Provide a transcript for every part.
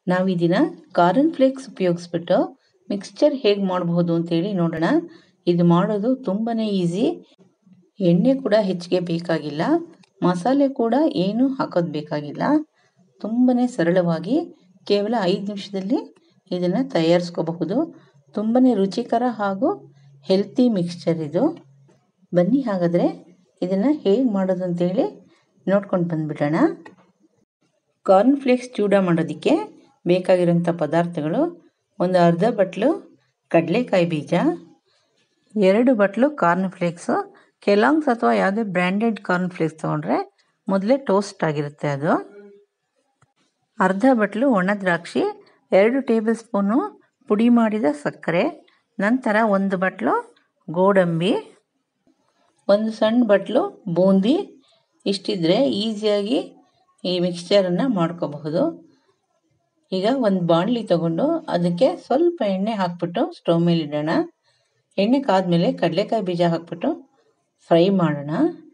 ನಾವು ಈ ದಿನ ಕಾರ್ನ್ ಫ್ಲೇಕ್ಸ್ ಉಪಯೋಗಿಸ್ಬಿಟ್ಟು ಮಿಕ್ಸ್ಚರ್ ಹೇಗೆ ಮಾಡಬಹುದು ಅಂತೇಳಿ ನೋಡೋಣ ಇದು ಮಾಡೋದು ತುಂಬಾನೇ ಈಸಿ ಎಣ್ಣೆ ಕೂಡ ಹೆಚ್ಚಿಗೆ ಬೇಕಾಗಿಲ್ಲ ಮಸಾಲೆ ಕೂಡ ಏನು ಹಾಕೋದು ಬೇಕಾಗಿಲ್ಲ ತುಂಬಾನೇ ಸರಳವಾಗಿ ಕೇವಲ ಐದು ನಿಮಿಷದಲ್ಲಿ ಇದನ್ನು ತಯಾರಿಸ್ಕೋಬಹುದು ತುಂಬಾನೇ ರುಚಿಕರ ಹಾಗೂ ಹೆಲ್ತಿ ಮಿಕ್ಸ್ಚರ್ ಇದು ಬನ್ನಿ ಹಾಗಾದರೆ ಇದನ್ನು ಹೇಗೆ ಮಾಡೋದು ಅಂತೇಳಿ ನೋಡ್ಕೊಂಡು ಬಂದುಬಿಡೋಣ ಕಾರ್ನ್ ಫ್ಲೇಕ್ಸ್ ಚೂಡ ಮಾಡೋದಕ್ಕೆ ಬೇಕಾಗಿರೋಂಥ ಪದಾರ್ಥಗಳು ಒಂದು ಅರ್ಧ ಬಟ್ಲು ಕಡಲೆಕಾಯಿ ಬೀಜ ಎರಡು ಬಟ್ಲು ಕಾರ್ನ್ ಫ್ಲೇಕ್ಸು ಕೆಲಾಂಗ್ಸ್ ಅಥವಾ ಯಾವುದೇ ಬ್ರ್ಯಾಂಡೆಡ್ ಕಾರ್ನ್ ಫ್ಲೇಕ್ಸ್ ತೊಗೊಂಡ್ರೆ ಮೊದಲೇ ಟೋಸ್ಟ್ ಆಗಿರುತ್ತೆ ಅದು ಅರ್ಧ ಬಟ್ಲು ಒಣ ದ್ರಾಕ್ಷಿ ಎರಡು ಟೇಬಲ್ ಸ್ಪೂನು ಪುಡಿ ಮಾಡಿದ ಸಕ್ಕರೆ ನಂತರ ಒಂದು ಬಟ್ಲು ಗೋಡಂಬಿ ಒಂದು ಸಣ್ಣ ಬಟ್ಲು ಬೂಂದಿ ಇಷ್ಟಿದ್ರೆ ಈಸಿಯಾಗಿ ಈ ಮಿಕ್ಸ್ಚರನ್ನು ಮಾಡ್ಕೋಬಹುದು ಈಗ ಒಂದು ಬಾಣಲಿ ತಗೊಂಡು ಅದಕ್ಕೆ ಸ್ವಲ್ಪ ಎಣ್ಣೆ ಹಾಕ್ಬಿಟ್ಟು ಸ್ಟವ್ ಮೇಲೆ ಇಡೋಣ ಎಣ್ಣೆ ಕಾದ್ಮೇಲೆ ಕಡಲೆಕಾಯಿ ಬೀಜ ಹಾಕ್ಬಿಟ್ಟು ಫ್ರೈ ಮಾಡೋಣ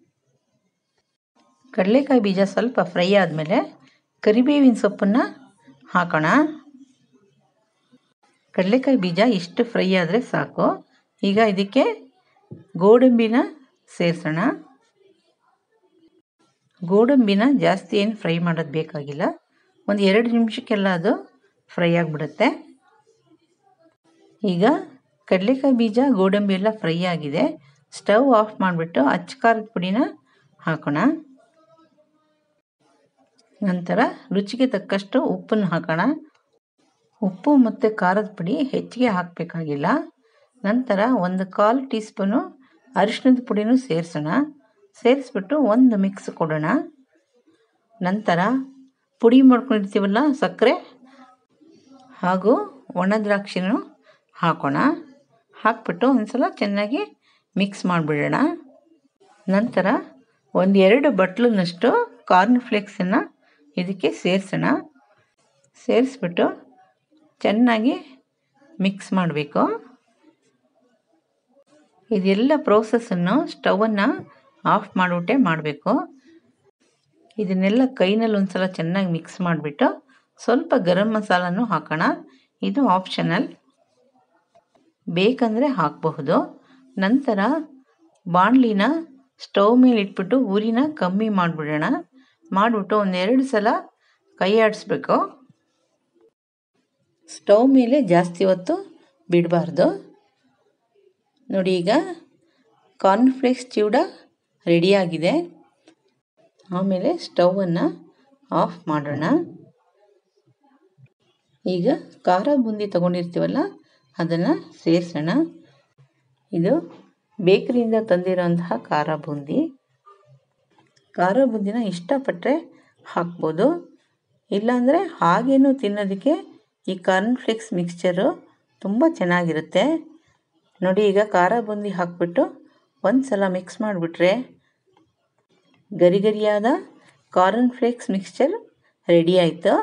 ಕಡಲೆಕಾಯಿ ಬೀಜ ಸ್ವಲ್ಪ ಫ್ರೈ ಆದಮೇಲೆ ಕರಿಬೇವಿನ ಸೊಪ್ಪನ್ನು ಹಾಕೋಣ ಕಡಲೆಕಾಯಿ ಬೀಜ ಇಷ್ಟು ಫ್ರೈ ಆದರೆ ಸಾಕು ಈಗ ಇದಕ್ಕೆ ಗೋಡಂಬಿನ ಸೇರಿಸೋಣ ಗೋಡಂಬಿನ ಜಾಸ್ತಿ ಏನು ಫ್ರೈ ಮಾಡೋದು ಬೇಕಾಗಿಲ್ಲ ಒಂದು ಎರಡು ನಿಮಿಷಕ್ಕೆಲ್ಲ ಅದು ಫ್ರೈ ಆಗಿಬಿಡುತ್ತೆ ಈಗ ಕಡಲೆಕಾಯಿ ಬೀಜ ಗೋಡಂಬಿ ಎಲ್ಲ ಫ್ರೈ ಆಗಿದೆ ಸ್ಟವ್ ಆಫ್ ಮಾಡಿಬಿಟ್ಟು ಅಚ್ಚ ಖಾರದ ಪುಡಿನ ಹಾಕೋಣ ನಂತರ ರುಚಿಗೆ ತಕ್ಕಷ್ಟು ಉಪ್ಪನ್ನು ಹಾಕೋಣ ಉಪ್ಪು ಮತ್ತು ಖಾರದ ಪುಡಿ ಹೆಚ್ಚಿಗೆ ಹಾಕಬೇಕಾಗಿಲ್ಲ ನಂತರ ಒಂದು ಕಾಲು ಟೀ ಸ್ಪೂನು ಅರಿಶಿಣದ ಪುಡಿನೂ ಸೇರಿಸೋಣ ಸೇರಿಸ್ಬಿಟ್ಟು ಒಂದು ಮಿಕ್ಸ್ ಕೊಡೋಣ ನಂತರ ಪುಡಿ ಮಾಡ್ಕೊಂಡಿರ್ತೀವಲ್ಲ ಸಕ್ಕರೆ ಹಾಗೂ ಒಣ ದ್ರಾಕ್ಷಿನೂ ಹಾಕೋಣ ಹಾಕ್ಬಿಟ್ಟು ಒಂದು ಸಲ ಚೆನ್ನಾಗಿ ಮಿಕ್ಸ್ ಮಾಡಿಬಿಡೋಣ ನಂತರ ಒಂದು ಎರಡು ಬಟ್ಲಿನಷ್ಟು ಕಾರ್ನ್ ಫ್ಲೇಕ್ಸನ್ನು ಇದಕ್ಕೆ ಸೇರಿಸೋಣ ಸೇರಿಸ್ಬಿಟ್ಟು ಚೆನ್ನಾಗಿ ಮಿಕ್ಸ್ ಮಾಡಬೇಕು ಇದೆಲ್ಲ ಪ್ರೋಸೆಸ್ಸನ್ನು ಸ್ಟವನ್ನು ಆಫ್ ಮಾಡಿಬಿಟ್ಟೆ ಮಾಡಬೇಕು ಇದನ್ನೆಲ್ಲ ಕೈನಲ್ಲಿ ಒಂದು ಸಲ ಚೆನ್ನಾಗಿ ಮಿಕ್ಸ್ ಮಾಡಿಬಿಟ್ಟು ಸ್ವಲ್ಪ ಗರಂ ಮಸಾಲನೂ ಹಾಕೋಣ ಇದು ಆಪ್ಷನಲ್ ಬೇಕಂದರೆ ಹಾಕಬಹುದು ನಂತರ ಬಾಣಲಿನ ಸ್ಟವ್ ಮೇಲೆ ಇಟ್ಬಿಟ್ಟು ಉರಿನ ಕಮ್ಮಿ ಮಾಡಿಬಿಡೋಣ ಮಾಡಿಬಿಟ್ಟು ಒಂದೆರಡು ಸಲ ಕೈ ಆಡಿಸ್ಬೇಕು ಸ್ಟವ್ ಮೇಲೆ ಜಾಸ್ತಿ ಹೊತ್ತು ಬಿಡಬಾರ್ದು ನೋಡಿ ಈಗ ಕಾರ್ನ್ಫ್ಲೇಕ್ಸ್ ಚಿವಡ ರೆಡಿಯಾಗಿದೆ ಆಮೇಲೆ ಸ್ಟವನ್ನು ಆಫ್ ಮಾಡೋಣ ಈಗ ಖಾರ ಬೂಂದಿ ತೊಗೊಂಡಿರ್ತೀವಲ್ಲ ಅದನ್ನು ಸೇರಿಸೋಣ ಇದು ಬೇಕರಿಯಿಂದ ತಂದಿರೋಂತಹ ಖಾರ ಬೂಂದಿ ಖಾರ ಬೂಂದಿನ ಇಷ್ಟಪಟ್ಟರೆ ಹಾಕ್ಬೋದು ಇಲ್ಲಾಂದರೆ ಹಾಗೇನೂ ತಿನ್ನೋದಕ್ಕೆ ಈ ಕಾರ್ನ್ಫ್ಲೇಕ್ಸ್ ಮಿಕ್ಸ್ಚರು ತುಂಬ ಚೆನ್ನಾಗಿರುತ್ತೆ ನೋಡಿ ಈಗ ಖಾರ ಬೂಂದಿ ಹಾಕ್ಬಿಟ್ಟು ಒಂದು ಸಲ ಮಿಕ್ಸ್ ಮಾಡಿಬಿಟ್ರೆ ಗರಿ ಗರಿಯಾದ ಕಾರ್ನ್ ಫ್ಲೇಕ್ಸ್ ಮಿಕ್ಸ್ಚರ್ ರೆಡಿ ಆಯಿತು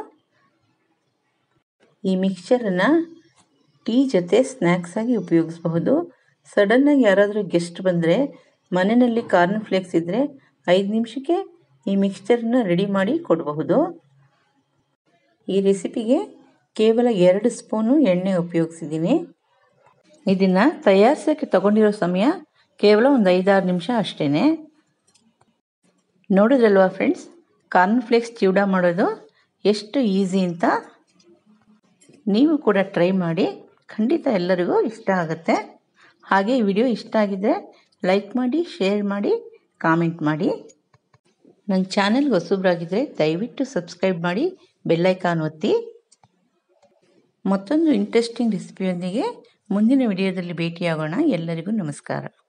ಈ ಮಿಕ್ಸ್ಚರನ್ನು ಟೀ ಜೊತೆ ಸ್ನ್ಯಾಕ್ಸಾಗಿ ಉಪಯೋಗಿಸಬಹುದು ಸಡನ್ನಾಗಿ ಯಾರಾದರೂ ಗೆಸ್ಟ್ ಬಂದರೆ ಮನೆಯಲ್ಲಿ ಕಾರ್ನ್ ಫ್ಲೇಕ್ಸ್ ಇದ್ದರೆ ಐದು ನಿಮಿಷಕ್ಕೆ ಈ ಮಿಕ್ಸ್ಚರನ್ನ ರೆಡಿ ಮಾಡಿ ಕೊಡಬಹುದು ಈ ರೆಸಿಪಿಗೆ ಕೇವಲ ಎರಡು ಸ್ಪೂನು ಎಣ್ಣೆ ಉಪಯೋಗಿಸಿದ್ದೀನಿ ಇದನ್ನು ತಯಾರಿಸೋಕ್ಕೆ ತಗೊಂಡಿರೋ ಸಮಯ ಕೇವಲ ಒಂದು ಐದಾರು ನಿಮಿಷ ಅಷ್ಟೇ ನೋಡಿದ್ರಲ್ವಾ ಫ್ರೆಂಡ್ಸ್ ಕಾರ್ನ್ಫ್ಲೇಕ್ಸ್ ಚಿವಡ ಮಾಡೋದು ಎಷ್ಟು ಈಸಿ ಅಂತ ನೀವು ಕೂಡ ಟ್ರೈ ಮಾಡಿ ಖಂಡಿತ ಎಲ್ಲರಿಗೂ ಇಷ್ಟ ಆಗುತ್ತೆ ಹಾಗೆ ಈ ವಿಡಿಯೋ ಇಷ್ಟ ಆಗಿದ್ದರೆ ಲೈಕ್ ಮಾಡಿ ಶೇರ್ ಮಾಡಿ ಕಾಮೆಂಟ್ ಮಾಡಿ ನನ್ನ ಚಾನೆಲ್ಗೆ ಹೊಸಬ್ರಾಗಿದ್ದರೆ ದಯವಿಟ್ಟು ಸಬ್ಸ್ಕ್ರೈಬ್ ಮಾಡಿ ಬೆಲ್ಲೈಕಾನ್ ಒತ್ತಿ ಮತ್ತೊಂದು ಇಂಟ್ರೆಸ್ಟಿಂಗ್ ರೆಸಿಪಿಯೊಂದಿಗೆ ಮುಂದಿನ ವಿಡಿಯೋದಲ್ಲಿ ಭೇಟಿಯಾಗೋಣ ಎಲ್ಲರಿಗೂ ನಮಸ್ಕಾರ